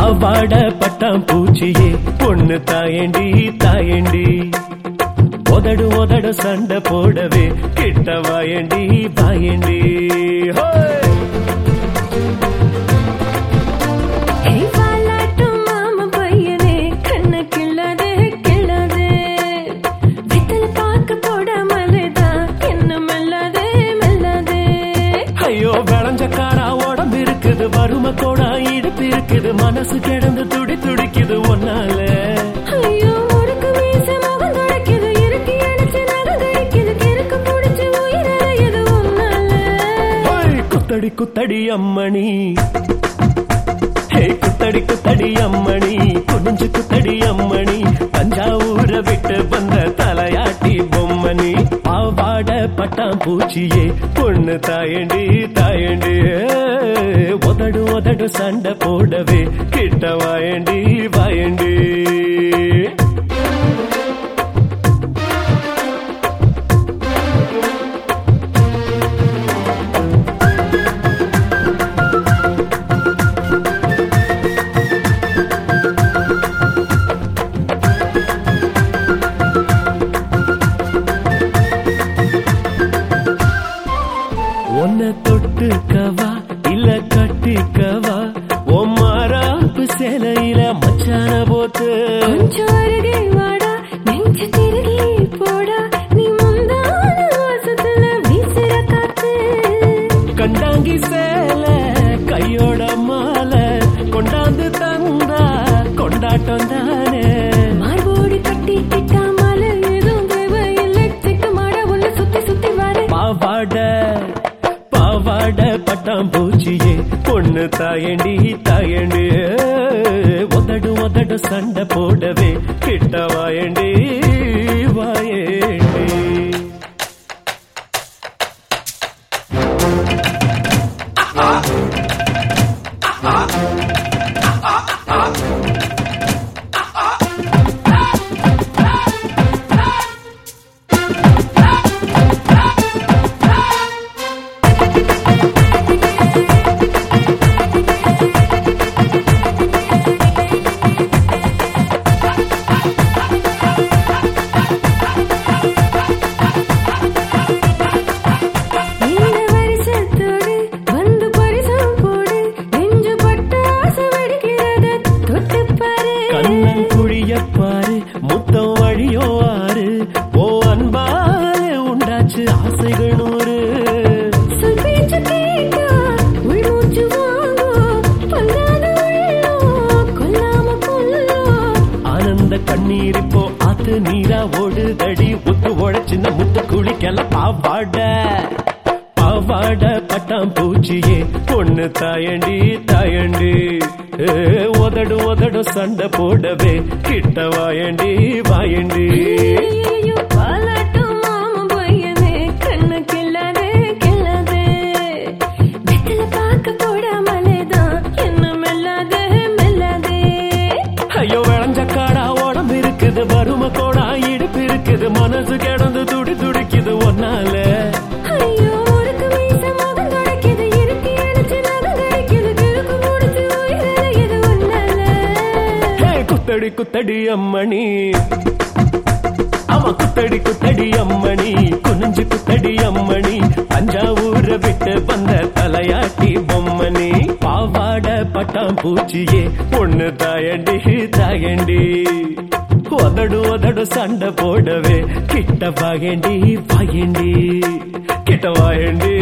பாவாட பட்டாம் பூச்சியே பொண்ணு தாயண்டி தாயண்டி உதடு உதடு சண்டை போடவே கிட்ட வாயண்டி வாயண்டி ஹோய்! ஹே வாலாட்டும் மாமா பையனே கண்ண கிள்ளாதே கிள்ளாதே வெத்தல பாக்க போடாமலேதான் என்ன மெல்லாதே மெல்லாதே ஐயோ விளைஞ்சக்காரா உடம்பு இருக்குது வறுமை கோடா இடுப்பு இருக்குது மனசு கிடந்து துடி துடிக்குது ஒன்னால ஐயோ முறுக்கு மீச முகம் துடைக்குது இறுக்கி அடிச்சு நகம் கடிக்குது கிறுக்கு புடிச்சு உயிரறையுது உன்னால ஹோய், குத்தடி குத்தடி அம்மணி ஹே குத்தடி குத்தடி அம்மணி குனிஞ்சு குத்தடி அம்மணி தஞ்சாவூர விட்டு வந்த தலையாட்டி பொம்மணி பாவாட பட்டாம் பூச்சியே பொண்ணு தாயண்டி தாயண்டி உதடு உதடு சண்டை போடவே கிட்ட வாயண்டி வாயண்டி உன்னை தொட்டுக்கவா இல்ல கட்டிக்கவா உன் மாறாப்பு சேலையில மச்சான போத்து கொஞ்சம் அருகே வாடா நெஞ்சு திருகி போடா நீ முந்தான வாசத்துல வீசுற காத்து கண்டாங்கி சேலை கையோட மாலை கொண்டாந்து தந்தா கொண்டாட்டம் தானே மார்போடு கட்டி கிட்டா மலை எதுவும் தேவையில்லை சிக்கு மாட உள்ள சுத்தி சுத்தி வர பாவாட பாவாட பட்டாம் பூச்சியே பொண்ணு தாயண்டி தாயண்டி உதடு உதடு சண்டை போடவே கிட்ட வாயண்டி வாயண்டி இந்த வருஷத்தோடு வந்து பரிசம் போடு நெஞ்சு பட்டு ஆசை வெடிக்கிறது தொட்டு பாரு கண்ணன் குழிய பாரு முத்தம் வழியோ ஆறு ஓ அன்பாலே உண்டாச்சு ஆசைகள் நூறு சொல் பேச்சு கேட்டா உள்மூச்சு வாங்கும் பொல்லாத உள்ளம் கொல்லாம கொல்லும் ஆனந்த கண்ணீர் இப்போ ஆத்து நீரா ஓடுதடி முத்து உழைச்சின முத்து குளிக்கல பாவாட பாவாட பட்டாம் பூச்சியே பொண்ணு தாயண்டி தாயண்டி ஏ, உதடு உதடு சண்டை போடவே கிட்ட வாயண்டி வாயண்டி ஐயையோ, பாலாட்டும் மாமா பையனே, கண்ணு கிள்ளாதே, கிள்ளாதே. வெத்தல பாக்க போடாமலேதான் என்ன மெல்லாதே, மெல்லாதே. ஐயோ விளைஞ்சக்காடா உடம்பு இருக்குது வறுமை கோடா இடுப்பு இருக்குது மனசு கிடந்து துடி துடிக்குது ஒன்னால ஐயோ, முறுக்கு மீச முகம் துடைக்குது, இறுக்கி அடிச்சு நகம் கடிக்குது, கிறுக்கு புடிச்சு உயிரறையுது உன்னால. ஹே, குத்தடி குத்தடி அம்மணி ஆமா குத்தடி குத்தடி அம்மணி குனிஞ்சு குத்தடி அம்மணி தஞ்சாவூர விட்டு வந்த தலையாட்டி பொம்மணி பாவாட பட்டாம் பூச்சியே பொண்ணு தாயண்டி தாயண்டி உதடு உதடு சண்டை போடவே கிட்ட வாயண்டி வாயண்டி கிட்ட வாயண்டி